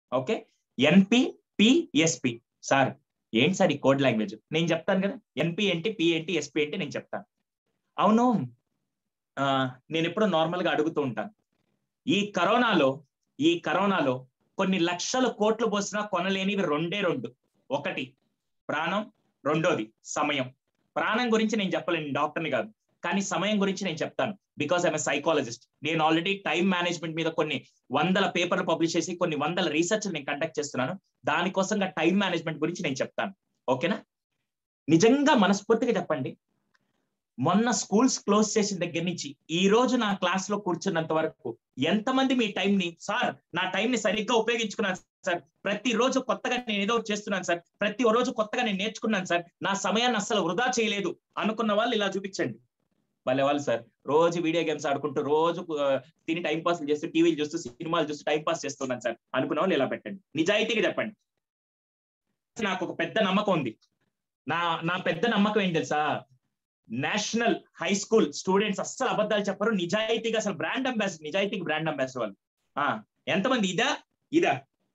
okay NP PSP sir ఏంటి sir ఈ code language నేను చెప్తాను కదా ఎన్పి ఏంటి పి ఏంటి ఎస్పి ఏంటి నేను చెప్తాను అవును ఆ, నేను ఎప్పుడు నార్మల్ గా అడుగుతూ ఉంటాను ఈ కరోనాలో ఈ కరోనాలో కొన్ని లక్షల కోట్లు పోసినా కొనలేనివి రెండే రెండు ఒకటి ప్రాణం రెండోది సమయం ప్రాణం గురించి నేను చెప్పలేను డాక్టర్ని కాదు కానీ సమయం గురించి నేను చెప్తాను బికాస్ ఐఎమ్ సైకాలజిస్ట్ నేను ఆల్రెడీ టైం మేనేజ్మెంట్ మీద కొన్ని వందల పేపర్లు పబ్లిష్ చేసి కొన్ని వందల రీసెర్చ్ నేను కండక్ట్ చేస్తున్నాను దానికోసంగా టైం మేనేజ్మెంట్ గురించి నేను చెప్తాను ఓకేనా నిజంగా మనస్ఫూర్తిగా చెప్పండి మొన్న స్కూల్స్ క్లోజ్ చేసిన దగ్గర నుంచి ఈ రోజు నా క్లాస్ లో కూర్చున్నంత వరకు ఎంతమంది మీ టైం ని సార్ నా టైం ని సరిగ్గా ఉపయోగించుకున్నాను సార్ ప్రతి రోజు కొత్తగా నేను ఏదో ఒకటి చేస్తున్నాను సార్ ప్రతి రోజు కొత్తగా నేను నేర్చుకున్నాను సార్ నా సమయాన్ని అస్సలు వృధా చేయలేదు అనుకున్న వాళ్ళు ఇలా చూపించండి భలే వాళ్ళు సార్ రోజు వీడియో గేమ్స్ ఆడుకుంటూ రోజు ఆ, తిని టైం పాస్ చేస్తూ టీవీలు చూస్తూ సినిమాలు చూస్తూ టైం పాస్ చేస్తున్నాను సార్ అనుకున్న వాళ్ళు ఇలా పెట్టండి నిజాయితీగా చెప్పండి నాకు ఒక పెద్ద నమ్మకం ఉంది నా నా పెద్ద నమ్మకం ఏంటి తెలుసా నేషనల్ హై స్కూల్ స్టూడెంట్స్ అస్సలు అబద్ధాలు చెప్పరు నిజాయితీగా అసలు బ్రాండ్ అంబాసిడర్ నిజాయితీకి బ్రాండ్ అంబాసిడర్ వాళ్ళు ఆ, ఎంతమంది ఇదా ఇదా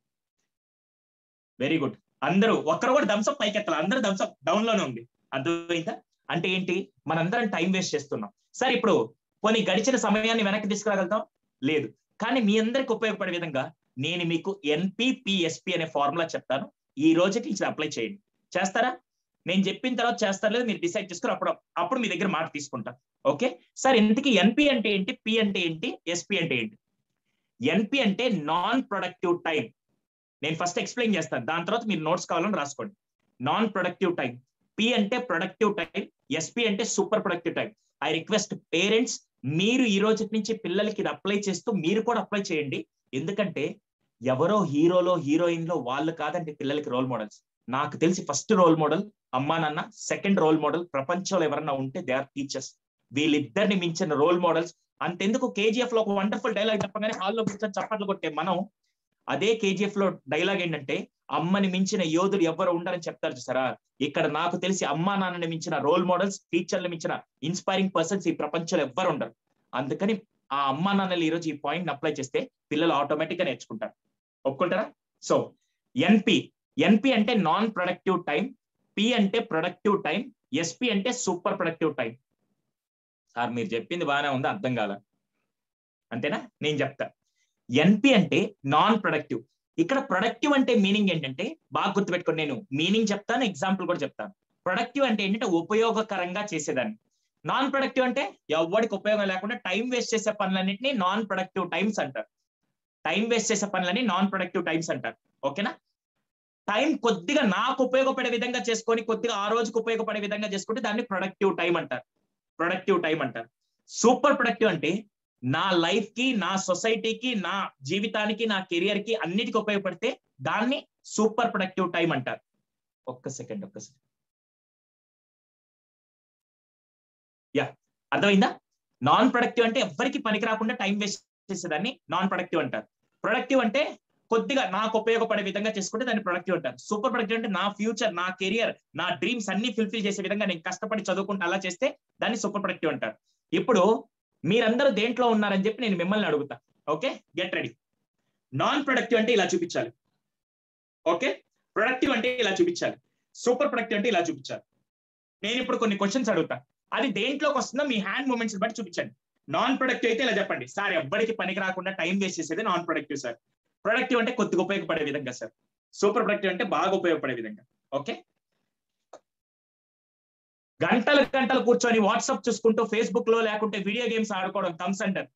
వెరీ గుడ్ అందరూ ఒక్కరు కూడా థమ్స్అప్ పైకి ఎత్తాలి అందరూ థమ్స్అప్ డౌన్ లోనే ఉంది అర్థమైందా అంటే ఏంటి మనందరం టైం వేస్ట్ చేస్తున్నాం సరే ఇప్పుడు కొన్ని గడిచిన సమయాన్ని వెనక్కి తీసుకురాగలుగుతాం లేదు కానీ మీ అందరికి ఉపయోగపడే విధంగా నేను మీకు ఎన్పిపిఎస్పి అనే ఫార్ములా చెప్తాను ఈ రోజుకి ఇది అప్లై చేయండి చేస్తారా నేను చెప్పిన తర్వాత చేస్తారా లేదు మీరు డిసైడ్ చేసుకుని అప్పుడు అప్పుడు మీ దగ్గర మాట తీసుకుంటా ఓకే సార్ ఇంతకీ ఎన్పి అంటే ఏంటి పి అంటే ఏంటి ఎస్పి అంటే ఏంటి ఎన్పి అంటే నాన్ ప్రొడక్టివ్ టైం నేను ఫస్ట్ ఎక్స్ప్లెయిన్ చేస్తాను దాని తర్వాత మీరు నోట్స్ కావాలని రాసుకోండి నాన్ ప్రొడక్టివ్ టైం పి అంటే ప్రొడక్టివ్ టైం ఎస్పి అంటే super productive time I request parents మీరు ఈ రోజు నుంచి పిల్లలకి ఇది అప్లై చేస్తూ మీరు కూడా అప్లై చేయండి ఎందుకంటే ఎవరో హీరోలో హీరోయిన్ లో వాళ్ళు కాదండి పిల్లలకి రోల్ మోడల్స్ నాకు తెలిసి ఫస్ట్ రోల్ మోడల్ అమ్మా నాన్న సెకండ్ రోల్ మోడల్ ప్రపంచంలో ఎవరన్నా ఉంటే దే ఆర్ టీచర్స్ వీళ్ళిద్దరిని మించిన రోల్ మోడల్స్ అంతెందుకు కేజీఎఫ్ లో ఒక వండర్ఫుల్ డైలాగ్ చెప్పగానే హాల్లో కూర్చొని చప్పట్లు కొట్టే మనం అదే కేజీఎఫ్ లో డైలాగ్ ఏంటంటే అమ్మని మించిన యోధుడు ఎవరు ఉండరని చెప్తారు చూసారా ఇక్కడ నాకు తెలిసి అమ్మా నాన్నని మించిన రోల్ మోడల్స్ టీచర్లు మించిన ఇన్స్పైరింగ్ పర్సన్స్ ఈ ప్రపంచంలో ఎవ్వరు ఉండరు అందుకని ఆ అమ్మా నాన్నలు ఈ రోజు ఈ పాయింట్ అప్లై చేస్తే పిల్లలు ఆటోమేటిక్ గా నేర్చుకుంటారు ఒప్పుకుంటారా సో ఎన్పి ఎన్పి అంటే నాన్ ప్రొడక్టివ్ టైం పి అంటే ప్రొడక్టివ్ టైం ఎస్పి అంటే సూపర్ ప్రొడక్టివ్ టైం సార్ మీరు చెప్పింది బాగానే ఉంది అర్థం కాల అంతేనా నేను చెప్తా ఎన్పి అంటే నాన్ ప్రొడక్టివ్ ఇక్కడ ప్రొడక్టివ్ అంటే మీనింగ్ ఏంటంటే బాగా గుర్తుపెట్టుకోండి నేను మీనింగ్ చెప్తాను ఎగ్జాంపుల్ కూడా చెప్తాను ప్రొడక్టివ్ అంటే ఏంటంటే ఉపయోగకరంగా చేసేదాన్ని నాన్ ప్రొడక్టివ్ అంటే ఎవరికి ఉపయోగం లేకుండా టైం వేస్ట్ చేసే పనులన్నింటినీ నాన్ ప్రొడక్టివ్ టైమ్స్ అంటారు టైం వేస్ట్ చేసే పనులని నాన్ ప్రొడక్టివ్ టైమ్స్ అంటారు ఓకేనా టైం కొద్దిగా నాకు ఉపయోగపడే విధంగా చేసుకొని కొద్దిగా ఆ రోజుకు ఉపయోగపడే విధంగా చేసుకుంటే దాన్ని ప్రొడక్టివ్ టైం అంటారు ప్రొడక్టివ్ టైం అంటారు సూపర్ ప్రొడక్టివ్ అంటే నా లైఫ్ కి నా సొసైటీకి నా జీవితానికి నా కెరియర్ కి అన్నిటికీ ఉపయోగపడితే దాన్ని సూపర్ ప్రొడక్టివ్ టైం అంటారు ఒక్క సెకండ్ ఒక్క సెకండ్ యా అర్థమైందా నాన్ ప్రొడక్టివ్ అంటే ఎవరికి పనికి రాకుండా టైం వేస్ట్ చేసేదాన్ని నాన్ ప్రొడక్టివ్ అంటారు ప్రొడక్టివ్ అంటే కొద్దిగా నాకు ఉపయోగపడే విధంగా చేసుకుంటే దాన్ని ప్రొడక్టివ్ అంటారు సూపర్ ప్రొడక్టివ్ అంటే నా ఫ్యూచర్ నా కెరియర్ నా డ్రీమ్స్ అన్ని ఫుల్ఫిల్ చేసే విధంగా నేను కష్టపడి చదువుకుంటూ అలా చేస్తే దాన్ని సూపర్ ప్రొడక్టివ్ అంటారు ఇప్పుడు మీరందరూ దేంట్లో ఉన్నారని చెప్పి నేను మిమ్మల్ని అడుగుతా okay get ready non productive అంటే ఇలా చూపించాలి ఓకే ప్రొడక్టివ్ అంటే ఇలా చూపించాలి సూపర్ ప్రొడక్టివ్ అంటే ఇలా చూపించాలి నేను ఇప్పుడు కొన్ని క్వశ్చన్స్ అడుగుతా అది దేంట్లోకి వస్తుందో మీ హ్యాండ్ మూమెంట్స్ బట్టి చూపించండి నాన్ ప్రొడక్టివ్ అయితే ఇలా చెప్పండి సార్ ఎవ్వరికి పనికి రాకుండా టైం వేస్ట్ చేసేది నాన్ ప్రొడక్టివ్ సార్ ప్రొడక్టివ్ అంటే కొద్దిగా ఉపయోగపడే విధంగా సార్ సూపర్ ప్రొడక్టివ్ అంటే బాగా ఉపయోగపడే విధంగా ఓకే గంటలు గంటలు కూర్చొని వాట్సాప్ చూసుకుంటూ ఫేస్బుక్ లో లేకుంటే వీడియో గేమ్స్ ఆడుకోవడం థమ్స్ అంటారు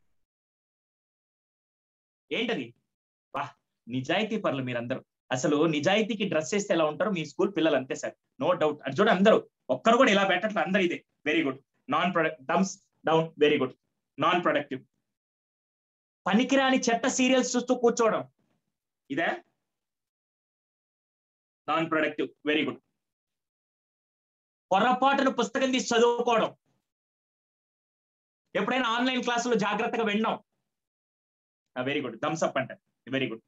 ఏంటది వా నిజాయితీ పరులు మీరందరూ అసలు నిజాయితీకి డ్రెస్ వేస్తే ఎలా ఉంటారో మీ స్కూల్ పిల్లలు అంతే సార్ నో డౌట్ అది చూడండి అందరూ ఒక్కరు కూడా ఇలా పెట్టట్లేదు అందరు ఇదే very good non product thumbs down very good non productive పనికిరాని చెత్త సీరియల్స్ చూస్తూ కూర్చోవడం ఇదే నాన్ ప్రొడక్టివ్ వెరీ గుడ్ పొరపాటును పుస్తకం తీసి చదువుకోవడం ఎప్పుడైనా ఆన్లైన్ క్లాసులో జాగ్రత్తగా విన్నాం వెరీ గుడ్ థమ్స్ అప్ అంటే వెరీ గుడ్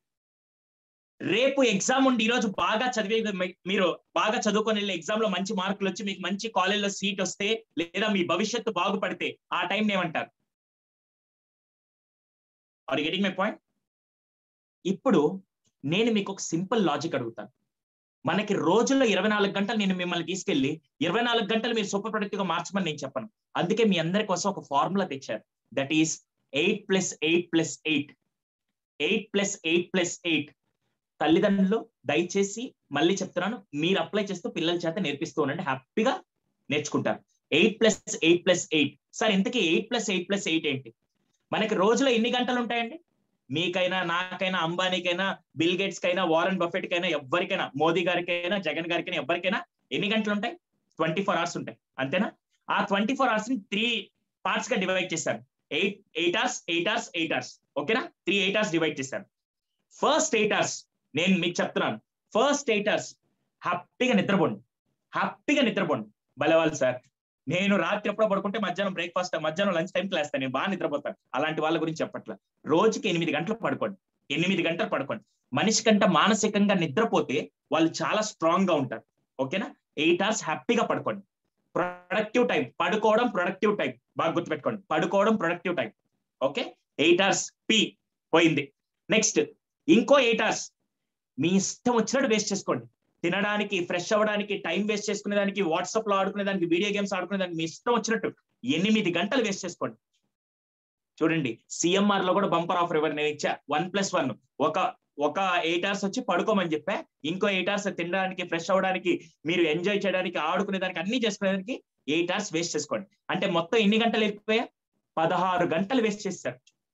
రేపు ఎగ్జామ్ ఉండి ఈరోజు బాగా చదివే మీరు బాగా చదువుకొని వెళ్ళి ఎగ్జామ్ లో మంచి మార్కులు వచ్చి మీకు మంచి కాలేజ్లో సీట్ వస్తే లేదా మీ భవిష్యత్తు బాగుపడితే ఆ టైం ఏమంటారు ఆర్ గెటింగ్ మై పాయింట్ ఇప్పుడు నేను మీకు ఒక సింపుల్ లాజిక్ అడుగుతాను మనకి రోజుల్లో ఇరవై నాలుగు గంటలు నేను మిమ్మల్ని తీసుకెళ్లి ఇరవై నాలుగు గంటలు మీరు సూపర్ ప్రొడక్టివ్ గా మార్చమని నేను చెప్పను అందుకే మీ అందరి కోసం ఒక ఫార్ములా తెచ్చారు that is eight plus eight plus eight eight plus eight plus eight తల్లిదండ్రులు దయచేసి మళ్ళీ చెప్తున్నాను మీరు అప్లై చేస్తూ పిల్లల చేత నేర్పిస్తూ ఉండండి హ్యాపీగా నేర్చుకుంటారు eight plus eight plus eight sir ఇంతకీ eight plus eight plus eight ఏంటి మనకి రోజులో ఎన్ని గంటలు ఉంటాయండి మీకైనా నాకైనా అంబానీకైనా బిల్ గేట్స్ కైనా వారన్ బఫెట్ కైనా ఎవరికైనా మోదీ గారికైనా జగన్ గారికైనా ఎవరికైనా ఎన్ని గంటలు ఉంటాయి ట్వంటీ ఫోర్ అవర్స్ ఉంటాయి అంతేనా ఆ ట్వంటీ ఫోర్ అవర్స్ ని త్రీ పార్ట్స్ గా డివైడ్ చేశారు eight eight hours eight hours eight hours ఓకేనా త్రీ ఎయిట్ అవర్స్ డివైడ్ చేశారు ఫస్ట్ ఎయిట్ అవర్స్ నేను మీకు చెప్తున్నాను ఫస్ట్ ఎయిట్ అవర్స్ హ్యాపీగా నిద్రపోండి హ్యాపీగా నిద్రపోండి బలవాలి సార్ నేను రాత్రి ఎప్పుడో పడుకుంటే మధ్యాహ్నం బ్రేక్ఫాస్ట్ మధ్యాహ్నం లంచ్ టైంకి లేస్తాను నేను బాగా నిద్రపోతాను అలాంటి వాళ్ళ గురించి చెప్పట్ల రోజుకి ఎనిమిది గంటలు పడుకోండి ఎనిమిది గంటలు పడుకోండి మనిషి కంటే మానసికంగా నిద్రపోతే వాళ్ళు చాలా స్ట్రాంగ్ గా ఉంటారు ఓకేనా ఎయిట్ అవర్స్ హ్యాపీగా పడుకోండి ప్రొడక్టివ్ టైం పడుకోవడం ప్రొడక్టివ్ టైం బాగా గుర్తుపెట్టుకోండి పడుకోవడం productive time okay eight hours P పోయింది నెక్స్ట్ ఇంకో ఎయిట్ అవర్స్ మీ ఇష్టం వచ్చినట్టు వేస్ట్ చేసుకోండి తినడానికి ఫ్రెష్ అవ్వడానికి టైం వేస్ట్ చేసుకునే దానికి వాట్సాప్ లో ఆడుకునే దానికి వీడియో గేమ్స్ ఆడుకునే దానికి మీ ఇష్టం వచ్చినట్టు ఎనిమిది గంటలు వేస్ట్ చేసుకోండి చూడండి సిఎంఆర్ లో కూడా బంపర్ ఆఫర్ ఇవ్వరు నేను ఇచ్చా వన్ ప్లస్ వన్ ఒక ఒక ఎయిట్ అవర్స్ వచ్చి పడుకోమని చెప్పా ఇంకో ఎయిట్ అవర్స్ తినడానికి ఫ్రెష్ అవ్వడానికి మీరు ఎంజాయ్ చేయడానికి ఆడుకునే దానికి అన్ని చేసుకునేదానికి ఎయిట్ అవర్స్ వేస్ట్ చేసుకోండి అంటే మొత్తం ఎన్ని గంటలు వెళ్ళిపోయా పదహారు గంటలు వేస్ట్ చేస్తారు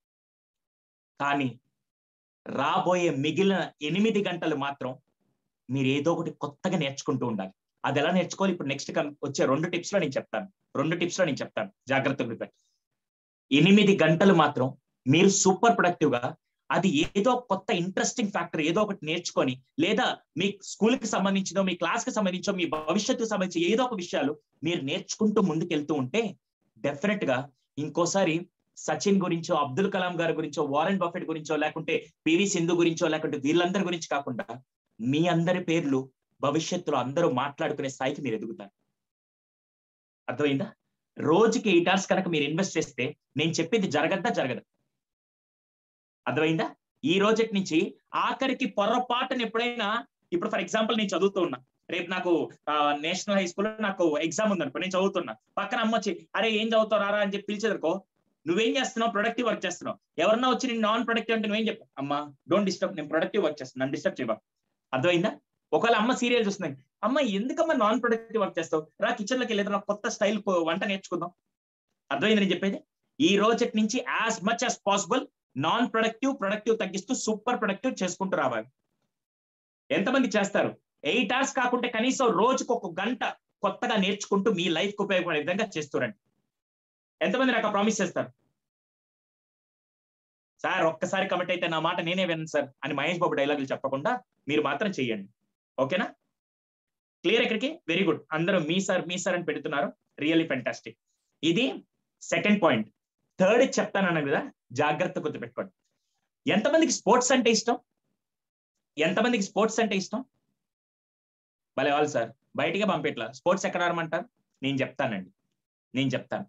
కానీ రాబోయే మిగిలిన ఎనిమిది గంటలు మాత్రం మీరు ఏదో ఒకటి కొత్తగా నేర్చుకుంటూ ఉండాలి అది ఎలా నేర్చుకోవాలి ఇప్పుడు నెక్స్ట్ వచ్చే రెండు టిప్స్ లో నేను చెప్తాను రెండు టిప్స్ లో నేను చెప్తాను జాగ్రత్తగా ప్రిపేర్ ఎనిమిది గంటలు మాత్రం మీరు సూపర్ ప్రొడక్టివ్ గా అది ఏదో కొత్త ఇంట్రెస్టింగ్ ఫ్యాక్టర్ ఏదో ఒకటి నేర్చుకొని లేదా మీ స్కూల్ కి సంబంధించినో మీ క్లాస్ కి సంబంధించో మీ భవిష్యత్తుకు సంబంధించి ఏదో ఒక విషయాలు మీరు నేర్చుకుంటూ ముందుకెళ్తూ ఉంటే డెఫినెట్ గా ఇంకోసారి సచిన్ గురించో అబ్దుల్ కలాం గారి గురించో వారెన్ బఫెట్ గురించో లేకుంటే పివి సింధు గురించో లేకుంటే వీళ్ళందరి గురించి కాకుండా మీ అందరి పేర్లు భవిష్యత్తులో అందరూ మాట్లాడుకునే స్థాయికి మీరు ఎదుగుతారు అర్థమైందా రోజుకి ఎయిట్ అవర్స్ కనుక మీరు ఇన్వెస్ట్ చేస్తే నేను చెప్పింది జరగద్దా జరగదు అర్థమైందా ఈ రోజటి నుంచి ఆఖరికి పొరపాటున ఎప్పుడైనా ఇప్పుడు ఫర్ ఎగ్జాంపుల్ నేను చదువుతూ ఉన్నా రేపు నాకు నేషనల్ హై స్కూల్లో నాకు ఎగ్జామ్ ఉందనుకో నేను చదువుతున్నా పక్కన అమ్మ వచ్చి అరే ఏం చదువుతావు రారా అని చెప్పి పిలిచేదనుకో నువ్వేం చేస్తున్నావు ప్రొడక్టివ్ వర్క్ చేస్తున్నావు ఎవరన్నా వచ్చి నేను నాన్ ప్రొడక్టివ్ అంటే నువ్వేం చెప్పు అమ్మా డోంట్ డిస్టర్బ్ నేను ప్రొడక్టివ్ వర్క్ చేస్తాను నన్ను డిస్టర్బ్ చేయవా అర్థమైందా ఒకవేళ అమ్మ సీరియల్ చూస్తున్నాయి అమ్మ ఎందుకమ్మా నాన్ ప్రొడక్టివ్ వర్క్ చేస్తావు రా కిచెన్ లోకి వెళ్ళేది కొత్త స్టైల్ వంట నేర్చుకుందాం అర్థమైంది నేను చెప్పేది ఈ రోజు నుంచి as much as possible non productive productive తగ్గిస్తూ సూపర్ ప్రొడక్టివ్ చేసుకుంటూ రావాలి ఎంతమంది చేస్తారు ఎయిట్ అవర్స్ కాకుంటే కనీసం రోజుకు ఒక గంట కొత్తగా నేర్చుకుంటూ మీ లైఫ్ కు ఉపయోగపడే విధంగా చేస్తురండి ఎంతమంది నాకు ప్రామిస్ చేస్తారు సార్ ఒక్కసారి కమిట్ అయితే నా మాట నేనే విన్నాను సార్ అని మహేష్ బాబు డైలాగులు చెప్పకుండా మీరు మాత్రం చెయ్యండి ఓకేనా క్లియర్ ఇక్కడికి వెరీ గుడ్ అందరూ మీ సార్ మీ సార్ అని పెడుతున్నారు రియల్లీ ఫెంటాస్టిక్ ఇది సెకండ్ పాయింట్ థర్డ్ చెప్తానన్న కదా జాగ్రత్త గుర్తుపెట్టుకోండి ఎంతమందికి స్పోర్ట్స్ అంటే ఇష్టం ఎంతమందికి స్పోర్ట్స్ అంటే ఇష్టం భలే వాళ్ళు సార్ బయటికే పంపిట్లా స్పోర్ట్స్ ఎక్కడ ఆడమంటారు నేను చెప్తానండి నేను చెప్తాను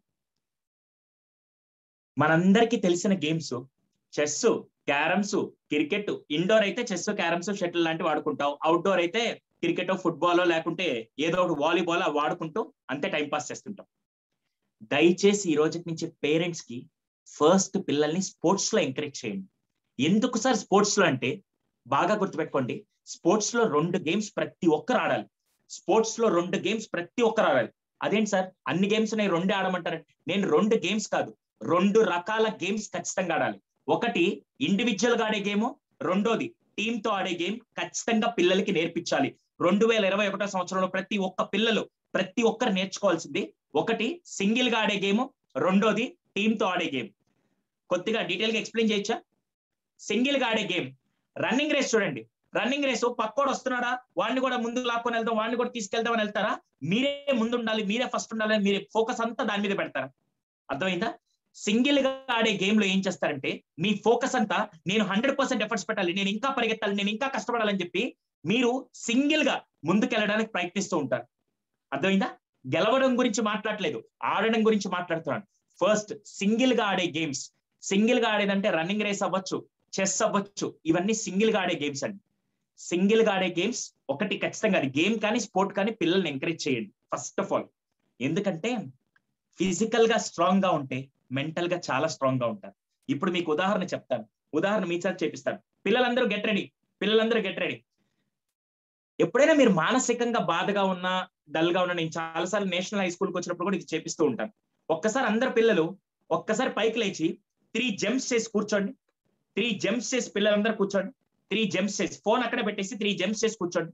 మనందరికీ తెలిసిన games chess carroms cricket indoor అయితే చెస్ క్యారమ్స్ షటిల్ లాంటివి వాడుకుంటాం అవుట్డోర్ అయితే క్రికెట్ ఫుట్బాల్ లేకుంటే ఏదో ఒకటి వాలీబాల్ వాడుకుంటూ అంతే టైం పాస్ చేస్తుంటాం దయచేసి ఈ రోజు నుంచి పేరెంట్స్ కి ఫస్ట్ పిల్లల్ని స్పోర్ట్స్ లో ఎంకరేజ్ చేయండి ఎందుకు సార్ స్పోర్ట్స్ లో అంటే బాగా గుర్తుపెట్టుకోండి స్పోర్ట్స్ లో రెండు గేమ్స్ ప్రతి ఒక్కరు ఆడాలి స్పోర్ట్స్ లో రెండు గేమ్స్ ప్రతి ఒక్కరు ఆడాలి అదేంటి సార్ అన్ని గేమ్స్ నేను రెండే ఆడమంటారు నేను రెండు గేమ్స్ కాదు రెండు రకాల గేమ్స్ ఖచ్చితంగా ఆడాలి ఒకటి ఇండివిజువల్ గా ఆడే గేమ్ రెండోది టీమ్ తో ఆడే గేమ్ ఖచ్చితంగా పిల్లలకి నేర్పించాలి రెండు వేల ఇరవై ఒకటో సంవత్సరంలో ప్రతి ఒక్క పిల్లలు ప్రతి ఒక్కరు నేర్చుకోవాల్సింది ఒకటి సింగిల్ గా ఆడే గేమ్ రెండోది టీమ్ తో ఆడే గేమ్ కొద్దిగా డీటెయిల్ గా ఎక్స్ప్లెయిన్ చేయొచ్చా సింగిల్ గా ఆడే గేమ్ రన్నింగ్ రేస్ చూడండి రన్నింగ్ రేస్ పక్కోడు వస్తున్నాడా వాడిని కూడా ముందు లాక్కొని వెళ్దాం వాడిని కూడా తీసుకెళ్దామని వెళ్తారా మీరే ముందు ఉండాలి మీరే ఫస్ట్ ఉండాలి మీరే ఫోకస్ అంతా దాని మీద పెడతారా అర్థమైందా సింగిల్ గా ఆడే గేమ్ లో ఏం చేస్తారంటే మీ ఫోకస్ అంతా నేను హండ్రెడ్ పర్సెంట్ ఎఫర్ట్స్ పెట్టాలి నేను ఇంకా పరిగెత్తాలి నేను ఇంకా కష్టపడాలని చెప్పి మీరు సింగిల్ గా ముందుకెళ్ళడానికి ప్రయత్నిస్తూ ఉంటారు అర్థమైందా గెలవడం గురించి మాట్లాడలేదు ఆడడం గురించి మాట్లాడుతున్నాను ఫస్ట్ సింగిల్ గా ఆడే గేమ్స్ సింగిల్ గా ఆడేదంటే రన్నింగ్ రేస్ అవ్వచ్చు చెస్ అవ్వచ్చు ఇవన్నీ సింగిల్ గా ఆడే గేమ్స్ అండి సింగిల్ గా ఆడే గేమ్స్ ఒకటి ఖచ్చితంగా అది గేమ్ కానీ స్పోర్ట్ కానీ పిల్లల్ని ఎంకరేజ్ చేయండి ఫస్ట్ ఆఫ్ ఆల్ ఎందుకంటే ఫిజికల్ గా స్ట్రాంగ్ గా ఉంటే మెంటల్ గా చాలా స్ట్రాంగ్ గా ఉంటారు ఇప్పుడు మీకు ఉదాహరణ చెప్తాను ఉదాహరణ మీ చేత చేపిస్తాను పిల్లలందరూ గెట్ రెడీ పిల్లలందరూ గెట్ రెడీ ఎప్పుడైనా మీరు మానసికంగా బాధగా ఉన్నా డల్ గా ఉన్నా నేను చాలాసార్లు నేషనల్ హై స్కూల్కి వచ్చినప్పుడు కూడా ఇది చేపిస్తూ ఉంటాను ఒక్కసారి అందరు పిల్లలు ఒక్కసారి పైకి లేచి త్రీ జంప్స్ చేసి కూర్చోండి త్రీ జంప్స్ చేసి పిల్లలందరూ కూర్చోండి త్రీ జంప్స్ చేసి ఫోన్ అక్కడ పెట్టేసి త్రీ జంప్స్ చేసి కూర్చోండి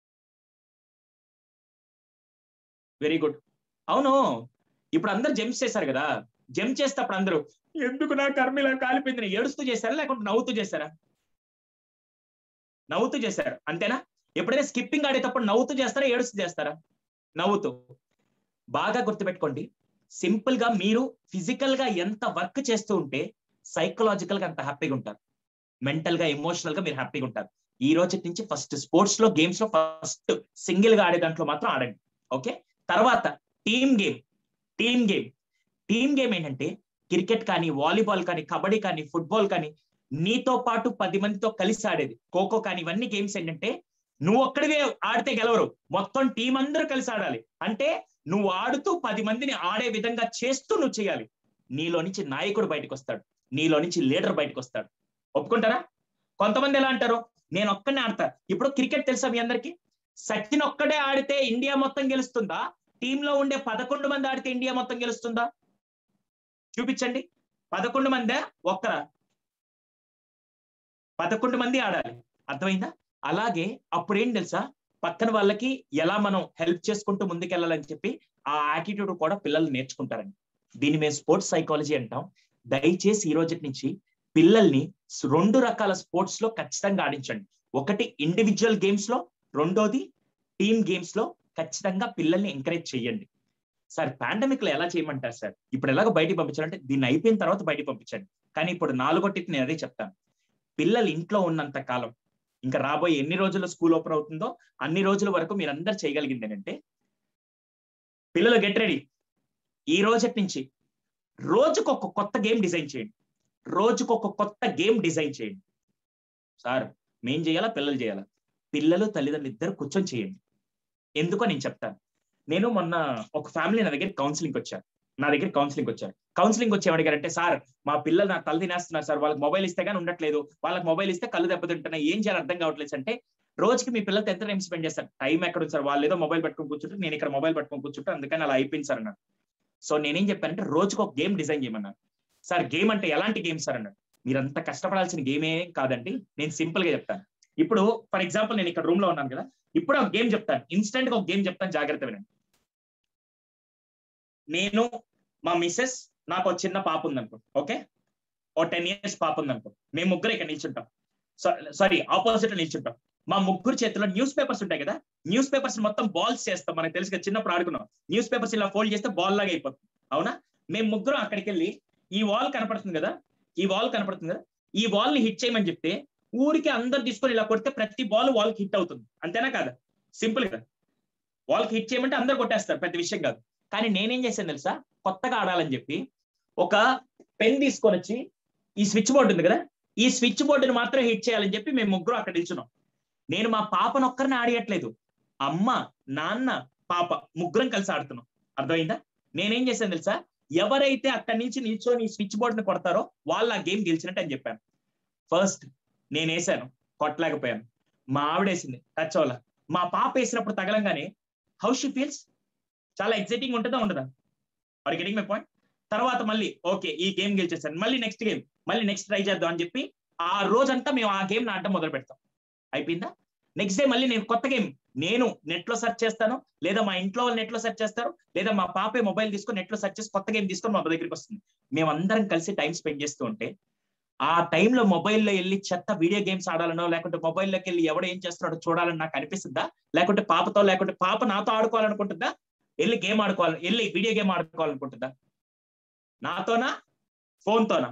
వెరీ గుడ్ అవును ఇప్పుడు అందరు జంప్స్ చేశారు కదా జంప్ చేసేటప్పుడు అందరూ ఎందుకు నా కర్మ ఇలా కాలిపోయింది ఏడుస్తూ చేశారా లేకుంటే నవ్వుతూ చేశారా నవ్వుతూ చేశారు అంతేనా ఎప్పుడైనా స్కిప్పింగ్ ఆడేటప్పుడు నవ్వుతూ చేస్తారా ఏడుస్తూ చేస్తారా నవ్వుతూ బాగా గుర్తుపెట్టుకోండి సింపుల్ గా మీరు ఫిజికల్ గా ఎంత వర్క్ చేస్తూ ఉంటే సైకలాజికల్ గా అంత హ్యాపీగా ఉంటారు మెంటల్ గా ఎమోషనల్ గా మీరు హ్యాపీగా ఉంటారు ఈ రోజు నుంచి ఫస్ట్ స్పోర్ట్స్ లో గేమ్స్ లో ఫస్ట్ సింగిల్ గా ఆడే దాంట్లో మాత్రం ఆడండి ఓకే తర్వాత team game team game team game ఏంటంటే క్రికెట్ కానీ వాలీబాల్ కానీ కబడ్డీ కానీ ఫుట్బాల్ కానీ నీతో పాటు పది మందితో కలిసి ఆడేది ఖోఖో కానీ ఇవన్నీ గేమ్స్ ఏంటంటే నువ్వు ఒక్కడివే ఆడితే గెలవరు మొత్తం టీం అందరూ కలిసి ఆడాలి అంటే నువ్వు ఆడుతూ పది మందిని ఆడే విధంగా చేస్తూ నువ్వు చేయాలి నీలో నుంచి నాయకుడు బయటకు వస్తాడు నీలో నుంచి లీడర్ బయటకు వస్తాడు ఒప్పుకుంటారా కొంతమంది ఎలా అంటారు నేను ఒక్కనే ఆడతా ఇప్పుడు క్రికెట్ తెలుసా మీ అందరికి సచిన్ ఒక్కడే ఆడితే ఇండియా మొత్తం గెలుస్తుందా టీంలో ఉండే పదకొండు మంది ఆడితే ఇండియా మొత్తం గెలుస్తుందా చూపించండి పదకొండు మందే ఒక్కరా పదకొండు మంది ఆడాలి అర్థమైందా అలాగే అప్పుడు ఏం తెలుసా పక్కన వాళ్ళకి ఎలా మనం హెల్ప్ చేసుకుంటూ ముందుకెళ్ళాలని చెప్పి ఆ యాటిట్యూడ్ కూడా పిల్లలు నేర్చుకుంటారండి దీన్ని మేము స్పోర్ట్స్ సైకాలజీ అంటాం దయచేసి ఈ రోజు నుంచి పిల్లల్ని రెండు రకాల స్పోర్ట్స్ లో ఖచ్చితంగా ఆడించండి ఒకటి ఇండివిజువల్ గేమ్స్ లో రెండోది టీమ్ గేమ్స్ లో ఖచ్చితంగా పిల్లల్ని ఎంకరేజ్ చేయండి సార్ పాండమిక్ లో ఎలా చేయమంటారు సార్ ఇప్పుడు ఎలాగో బయటికి పంపించాలంటే దీన్ని అయిపోయిన తర్వాత బయటికి పంపించండి కానీ ఇప్పుడు నాలుగొట్టి నేను అదే చెప్తాను పిల్లలు ఇంట్లో ఉన్నంత కాలం ఇంకా రాబోయే ఎన్ని రోజుల్లో స్కూల్ ఓపెన్ అవుతుందో అన్ని రోజుల వరకు మీరు అందరు చేయగలిగింది ఏంటంటే పిల్లలు గెట్ రెడీ ఈ రోజటి నుంచి రోజుకు ఒక కొత్త గేమ్ డిజైన్ చేయండి రోజుకు ఒక కొత్త గేమ్ డిజైన్ చేయండి సార్ మేం చేయాలా పిల్లలు చేయాలా పిల్లలు తల్లిదండ్రులు ఇద్దరు కూర్చొని చేయండి ఎందుకో నేను చెప్తాను నేను మొన్న ఒక ఫ్యామిలీ నా దగ్గర కౌన్సిలింగ్ వచ్చారు నా దగ్గర కౌన్సిలింగ్ వచ్చారు కౌన్సిలింగ్ వచ్చి ఏమడిగారంటే సార్ మా పిల్లలు నా తల తినేస్తున్నారు సార్ వాళ్ళకి మొబైల్ ఇస్తే కానీ ఉండట్లేదు వాళ్ళకి మొబైల్ ఇస్తే కళ్ళు దెబ్బతింటున్నాయి ఏం చేయాలి అర్థం కావట్లేదు అంటే రోజుకి మీ పిల్లలతో ఎంత టైం స్పెండ్ చేస్తారు టైం ఎక్కడ సార్ వాళ్ళు ఏదో మొబైల్ పట్టుకొని కూర్చుంటే నేను ఇక్కడ మొబైల్ పట్టుకొని కూర్చుంటే అందుకని అలా అయిపోయింది సార్ అన్నాడు సో నేనేం చెప్పానంటే రోజుకు ఒక గేమ్ డిజైన్ చేయమన్నాను సార్ గేమ్ అంటే ఎలాంటి గేమ్ సార్ అన్నాడు మీరంతా కష్టపడాల్సిన గేమ్ ఏం కాదండి నేను సింపుల్ గా చెప్తాను ఇప్పుడు ఫర్ ఎగ్జాంపుల్ నేను ఇక్కడ రూమ్ లో ఉన్నాను కదా ఇప్పుడు ఒక గేమ్ చెప్తాను ఇన్స్టెంట్ గా ఒక గేమ్ చెప్తాను జాగ్రత్త వినండి నేను మా మిస్సెస్ నాకు ఒక చిన్న పాప ఉందనుకో ఓకే ఓ టెన్ ఇయర్స్ పాప ఉందనుకో మేము ముగ్గురు ఇక్కడ నిల్చుంటాం సారీ ఆపోజిట్ నిల్చుంటాం మా ముగ్గురు చేతిలో న్యూస్ పేపర్స్ ఉంటాయి కదా న్యూస్ పేపర్స్ మొత్తం బాల్స్ చేస్తాం మనకు తెలుసు కదా చిన్నప్పుడు ఆడుకున్నాం న్యూస్ పేపర్స్ ఇలా ఫోల్డ్ చేస్తే బాల్ లాగా అయిపోతుంది అవునా మేము ముగ్గురు అక్కడికి వెళ్ళి ఈ వాల్ కనపడుతుంది కదా ఈ వాల్ కనపడుతుంది కదా ఈ వాల్ ని హిట్ చేయమని చెప్తే ఊరికి అందరు తీసుకొని ఇలా కొడితే ప్రతి బాల్ వాల్ కి హిట్ అవుతుంది అంతేనా కాదా సింపుల్ కదా వాల్ కి హిట్ చేయమంటే అందరు కొట్టేస్తారు పెద్ద విషయం కాదు కానీ నేనేం చేశాను తెలుసా కొత్తగా ఆడాలని చెప్పి ఒక పెన్ తీసుకొని వచ్చి ఈ స్విచ్ బోర్డు ఉంది కదా ఈ స్విచ్ బోర్డుని మాత్రం హిట్ చేయాలని చెప్పి మేము ముగ్గురు అక్కడ నిల్చున్నాం నేను మా పాపను ఒక్కరిని ఆడియట్లేదు అమ్మ నాన్న పాప ముగ్గురం కలిసి ఆడుతున్నాం అర్థమైందా నేనేం చేశాను తెలుసా ఎవరైతే అక్కడి నుంచి నిల్చొని స్విచ్ బోర్డుని కొడతారో వాళ్ళు ఆ గేమ్ గెలిచినట్టు అని చెప్పాను ఫస్ట్ నేను వేసాను కొట్టలేకపోయాను మా ఆవిడ వేసింది టచ్ అవ్వాల మా పాప వేసినప్పుడు తగలంగానే హౌ షీ ఫీల్స్ చాలా ఎక్సైటింగ్ ఉంటుందా ఉండదా ఆర్ గెటింగ్ మై పాయింట్ తర్వాత మళ్ళీ ఓకే ఈ గేమ్ గెలిచేసాను మళ్ళీ నెక్స్ట్ గేమ్ మళ్ళీ నెక్స్ట్ ట్రై చేద్దాం అని చెప్పి ఆ రోజంతా మేము ఆ గేమ్ ఆడటం మొదలు పెడతాం అయిపోయిందా నెక్స్ట్ డే మళ్ళీ నేను కొత్త గేమ్ నేను నెట్ లో సెర్చ్ చేస్తాను లేదా మా ఇంట్లో వాళ్ళు నెట్ లో సెర్చ్ చేస్తారు లేదా మా పాపే మొబైల్ తీసుకొని నెట్ లో సెర్చ్ చేసి కొత్త గేమ్ తీసుకొని మా దగ్గరికి వస్తుంది మేమందరం కలిసి టైం స్పెండ్ చేస్తూ ఉంటే ఆ టైంలో మొబైల్లో వెళ్ళి చెత్త వీడియో గేమ్స్ ఆడాలనో లేకుంటే మొబైల్లోకి వెళ్ళి ఎవడు ఏం చేస్తున్నాడో చూడాలని నాకు అనిపిస్తుందా లేకుంటే పాపతో లేకుంటే పాప నాతో ఆడుకోవాలనుకుంటుందా వెళ్ళి గేమ్ ఆడుకోవాలి వెళ్ళి వీడియో గేమ్ ఆడుకోవాలనుకుంటుందా నాతోనా ఫోన్తోనా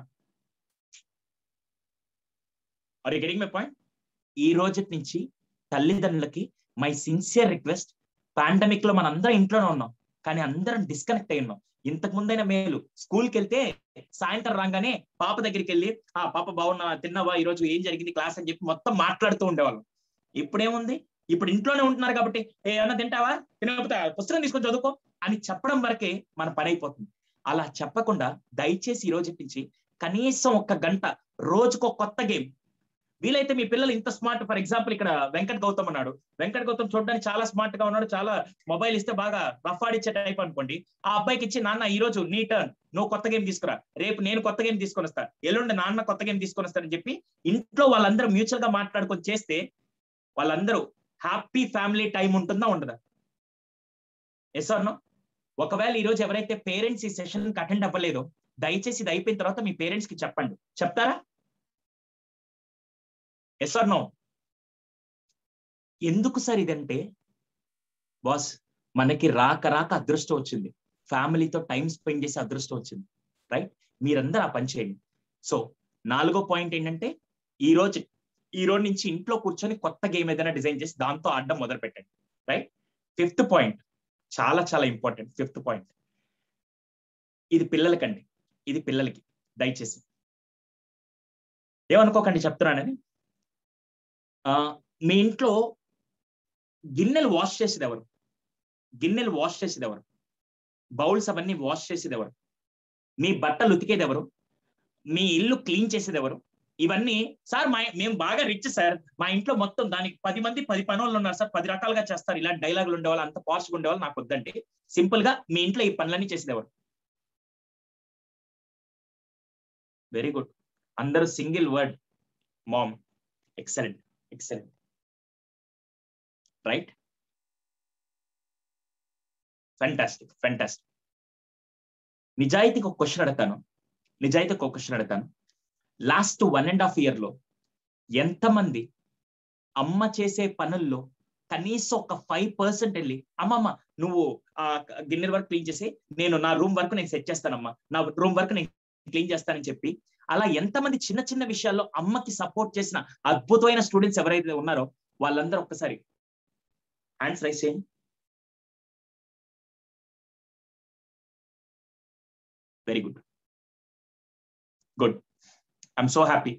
are you getting my point ఈ రోజు నుంచి తల్లిదండ్రులకి మై సిన్సియర్ రిక్వెస్ట్ పాండమిక్ లో మనందరం ఇంట్లోనే ఉన్నాం కానీ అందరం డిస్కనెక్ట్ అయి ఉన్నాం ఇంతకు ముందైనా మేలు స్కూల్కి వెళ్తే సాయంత్రం రాగానే పాప దగ్గరికి వెళ్ళి ఆ పాప బాగున్నా తిన్నావా ఈ రోజు ఏం జరిగింది క్లాస్ అని చెప్పి మొత్తం మాట్లాడుతూ ఉండేవాళ్ళం ఇప్పుడేముంది ఇప్పుడు ఇంట్లోనే ఉంటున్నారు కాబట్టి ఏ ఏమన్నా తింటావా తినకపోతే పుస్తకం తీసుకొని చదువుకో అని చెప్పడం వరకే మన పని అయిపోతుంది అలా చెప్పకుండా దయచేసి ఈ రోజు నుంచి కనీసం ఒక్క గంట రోజుకో కొత్త గేమ్ వీలైతే మీ పిల్లలు ఇంత స్మార్ట్ ఫర్ ఎగ్జాంపుల్ ఇక్కడ వెంకట్ గౌతమ్ ఉన్నాడు వెంకట్ గౌతమ్ చూడడానికి చాలా స్మార్ట్ గా ఉన్నాడు చాలా మొబైల్ ఇస్తే బాగా రఫ్ ఆడిచ్చే టైప్ అనుకోండి ఆ అబ్బాయికి ఇచ్చి నాన్న ఈ రోజు నీ టర్న్ నువ్వు కొత్త గేమ్ తీసుకురా రేపు నేను కొత్త గేమ్ తీసుకొని వస్తా ఎల్లుండి నాన్న కొత్త గేమ్ తీసుకొని వస్తానని చెప్పి ఇంట్లో వాళ్ళందరూ మ్యూచువల్ గా మాట్లాడుకొని చేస్తే వాళ్ళందరూ హ్యాపీ ఫ్యామిలీ టైం ఉంటుందా ఉండదా ఎస్ నో ఒకవేళ ఈ రోజు ఎవరైతే పేరెంట్స్ ఈ సెషన్ కి అటెండ్ అవ్వలేదో దయచేసి ఇది అయిపోయిన తర్వాత మీ పేరెంట్స్ కి చెప్పండి చెప్తారా ఎస్ ఆర్ నో ఎందుకు సార్ ఇదంటే బాస్ మనకి రాక రాక అదృష్టం వచ్చింది ఫ్యామిలీతో టైం స్పెండ్ చేసే అదృష్టం వచ్చింది రైట్ మీరందరూ ఆ పని చేయండి సో నాలుగో పాయింట్ ఏంటంటే ఈ రోజు ఈ రోజు నుంచి ఇంట్లో కూర్చొని కొత్త గేమ్ ఏదైనా డిజైన్ చేసి దాంతో ఆడడం మొదలు పెట్టండి రైట్ ఫిఫ్త్ పాయింట్ చాలా చాలా ఇంపార్టెంట్ ఫిఫ్త్ పాయింట్ ఇది పిల్లలకండి ఇది పిల్లలకి దయచేసి ఏమనుకోకండి చెప్తున్నానని మీ ఇంట్లో గిన్నెలు వాష్ చేసేది ఎవరు గిన్నెలు వాష్ చేసేది ఎవరు బౌల్స్ అవన్నీ వాష్ చేసేది ఎవరు మీ బట్టలు ఉతికేది ఎవరు మీ ఇల్లు క్లీన్ చేసేది ఎవరు ఇవన్నీ సార్ మా మేము బాగా రిచ్ సార్ మా ఇంట్లో మొత్తం దానికి పది మంది పది పనులు ఉన్నారు సార్ పది రకాలుగా చేస్తారు ఇలాంటి డైలాగులు ఉండేవాళ్ళు అంత పార్ష్గా ఉండేవాళ్ళు నాకు వద్దంటే సింపుల్ గా మీ ఇంట్లో ఈ పనులన్నీ చేసేది ఎవరు వెరీ గుడ్ అందరూ single word mom excellent excellent right fantastic fantastic నిజాయితీకి ఒక క్వశ్చన్ అడతాను నిజాయితీకి ఒక క్వశ్చన్ అడతాను last one and half year లో ఎంతమంది అమ్మ చేసే పనుల్లో కనీసం ఒక ఫైవ్ పర్సెంట్ వెళ్ళి అమ్మమ్మ నువ్వు ఆ గిన్నెల వరకు క్లీన్ చేసి నేను నా రూమ్ వరకు నేను సెట్ చేస్తానమ్మా నా రూమ్ వరకు నేను క్లీన్ చేస్తానని చెప్పి అలా ఎంతమంది చిన్న చిన్న విషయాల్లో అమ్మకి సపోర్ట్ చేసిన అద్భుతమైన స్టూడెంట్స్ ఎవరైతే ఉన్నారో వాళ్ళందరూ ఒక్కసారి హ్యాండ్స్ రైస్ చేయండి very good good I'm so happy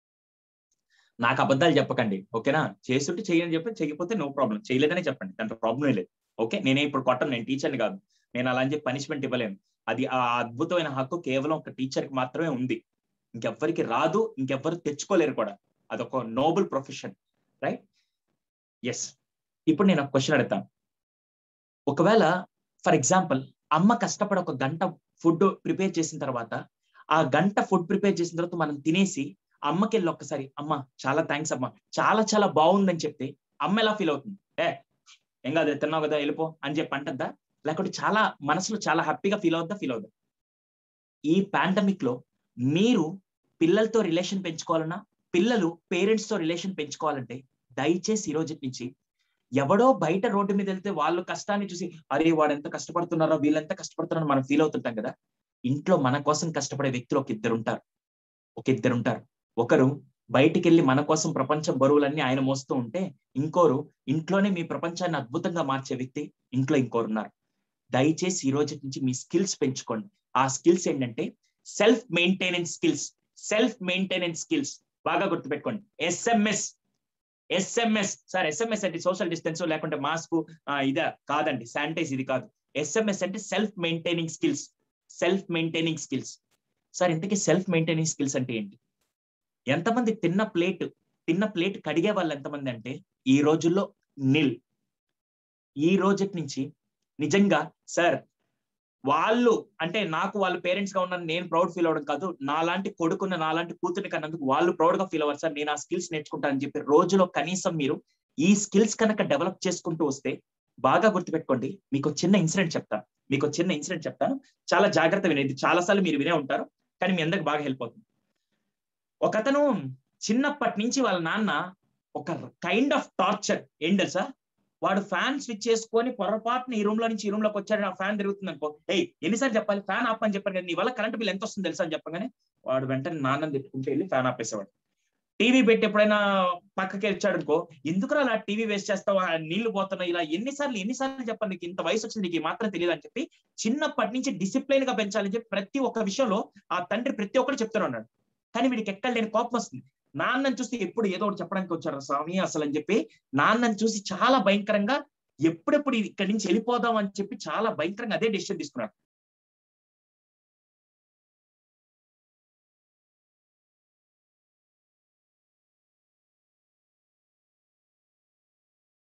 నాకు అబద్ధాలు చెప్పకండి ఓకేనా చేస్తుంటే చేయని చెప్పి చేయకపోతే నో ప్రాబ్లం చేయలేదనే చెప్పండి దాంట్లో ప్రాబ్లం లేదు ఓకే నేనే ఇప్పుడు కొట్టను నేను టీచర్ని కాదు నేను అలా అని చెప్పి పనిష్మెంట్ ఇవ్వలేను అది ఆ అద్భుతమైన హక్కు కేవలం ఒక టీచర్కి మాత్రమే ఉంది ఇంకెవ్వరికి రాదు ఇంకెవ్వరు తెచ్చుకోలేరు కూడా అదొక నోబుల్ ప్రొఫెషన్ రైట్ ఎస్ ఇప్పుడు నేను ఒక క్వశ్చన్ అడుగుతాను ఒకవేళ ఫర్ ఎగ్జాంపుల్ అమ్మ కష్టపడి ఒక గంట ఫుడ్ ప్రిపేర్ చేసిన తర్వాత ఆ గంట ఫుడ్ ప్రిపేర్ చేసిన తర్వాత మనం తినేసి అమ్మకి వెళ్ళి ఒక్కసారి అమ్మ చాలా థ్యాంక్స్ అమ్మ చాలా చాలా బాగుందని చెప్తే అమ్మ ఎలా ఫీల్ అవుతుంది ఏ ఏం కాదు తిన్నావు కదా వెళ్ళిపో అని చెప్పి అంటద్దా లేకపోతే చాలా మనసులో చాలా హ్యాపీగా ఫీల్ అవుద్దా ఫీల్ అవుద్దా ఈ పాండమిక్ లో మీరు పిల్లలతో రిలేషన్ పెంచుకోవాలన్నా పిల్లలు పేరెంట్స్ తో రిలేషన్ పెంచుకోవాలంటే దయచేసి ఈ రోజు నుంచి ఎవడో బయట రోడ్డు మీద వెళ్తే వాళ్ళు కష్టాన్ని చూసి అరే వాడు ఎంత కష్టపడుతున్నారో వీళ్ళెంత కష్టపడుతున్నారో మనం ఫీల్ అవుతుంటాం కదా ఇంట్లో మన కోసం కష్టపడే వ్యక్తులు ఒక ఇద్దరు ఉంటారు ఒక ఇద్దరు ఉంటారు ఒకరు బయటికి వెళ్ళి మన కోసం ప్రపంచం బరువులన్నీ ఆయన మోస్తూ ఉంటే ఇంకోరు ఇంట్లోనే మీ ప్రపంచాన్ని అద్భుతంగా మార్చే వ్యక్తి ఇంట్లో ఇంకోరు ఉన్నారు దయచేసి ఈ రోజు నుంచి మీ స్కిల్స్ పెంచుకోండి ఆ స్కిల్స్ ఏంటంటే self maintenance skills self maintenance skills బాగా గుర్తుపెట్టుకోండి ఎస్ఎంఎస్ ఎస్ఎంఎస్ సార్ ఎస్ఎంఎస్ అంటే సోషల్ డిస్టెన్స్ లేకుంటే మాస్క్ ఇదా కాదండి శానిటైజ్ ఇది కాదు ఎస్ఎంఎస్ అంటే self maintaining skills self maintaining skills sir ఇంతకీ సెల్ఫ్ మెయింటైనింగ్ స్కిల్స్ అంటే ఏంటి ఎంతమంది తిన్న ప్లేట్ తిన్న ప్లేట్ కడిగే వాళ్ళు ఎంతమంది అంటే ఈ రోజుల్లో నిల్ ఈ రోజు నుంచి నిజంగా సార్ వాళ్ళు అంటే నాకు వాళ్ళ పేరెంట్స్ గా ఉన్నాను నేను ప్రౌడ్ ఫీల్ అవడం కాదు నాలాంటి కొడుకున్న నాలాంటి కూతురిని కన్నందుకు వాళ్ళు ప్రౌడ్ గా ఫీల్ అవ్వాలి సార్ నేను ఆ స్కిల్స్ నేర్చుకుంటానని చెప్పి రోజులో కనీసం మీరు ఈ స్కిల్స్ కనుక డెవలప్ చేసుకుంటూ వస్తే బాగా గుర్తుపెట్టుకోండి మీకు చిన్న ఇన్సిడెంట్ చెప్తాను మీకు చిన్న ఇన్సిడెంట్ చెప్తాను చాలా జాగ్రత్త వినేది చాలా సార్లు మీరు వినే ఉంటారు కానీ మీ అందరికి బాగా హెల్ప్ అవుతుంది ఒకతను చిన్నప్పటి నుంచి వాళ్ళ నాన్న ఒక కైండ్ ఆఫ్ టార్చర్ ఏం తెలుసా వాడు ఫ్యాన్ స్విచ్ చేసుకొని పొరపాటున ఈ రూమ్ లో నుంచి ఈ రూమ్ లోకి వచ్చాడు ఆ ఫ్యాన్ తిరుగుతుంది అనుకో ఏయ్ ఎన్నిసార్లు చెప్పాలి ఫ్యాన్ ఆప్ అని చెప్పాను కదా నీ వల్ల కరెంట్ బిల్ ఎంత వస్తుంది తెలుసా అని చెప్పగానే వాడు వెంటనే నాన్నని తిట్టుకుంటూ వెళ్ళి ఫ్యాన్ ఆపేసేవాడు టీవీ పెట్టి ఎప్పుడైనా పక్కకి వచ్చాడు అనుకో ఎందుకురా అలా టీవీ వేస్ట్ చేస్తావా నీళ్లు పోతున్నాయి ఇలా ఎన్నిసార్లు ఎన్నిసార్లు చెప్పాలి నీకు ఇంత వయసు వచ్చింది నీకు ఈ మాత్రం తెలియదు అని చెప్పి చిన్నప్పటి నుంచి డిసిప్లైన్ గా పెంచాలని చెప్పి ప్రతి ఒక్క విషయంలో ఆ తండ్రి ప్రతి ఒక్కరు చెప్తూనే ఉన్నాడు కానీ వీడికి ఎక్కడ లేని కోపం వస్తుంది నాన్నని చూసి ఎప్పుడు ఏదో ఒకటి చెప్పడానికి వచ్చారు స్వామి అసలు అని చెప్పి నాన్నని చూసి చాలా భయంకరంగా ఎప్పుడెప్పుడు ఇక్కడి నుంచి వెళ్ళిపోదాం అని చెప్పి చాలా భయంకరంగా అదే డెసిషన్ తీసుకున్నాడు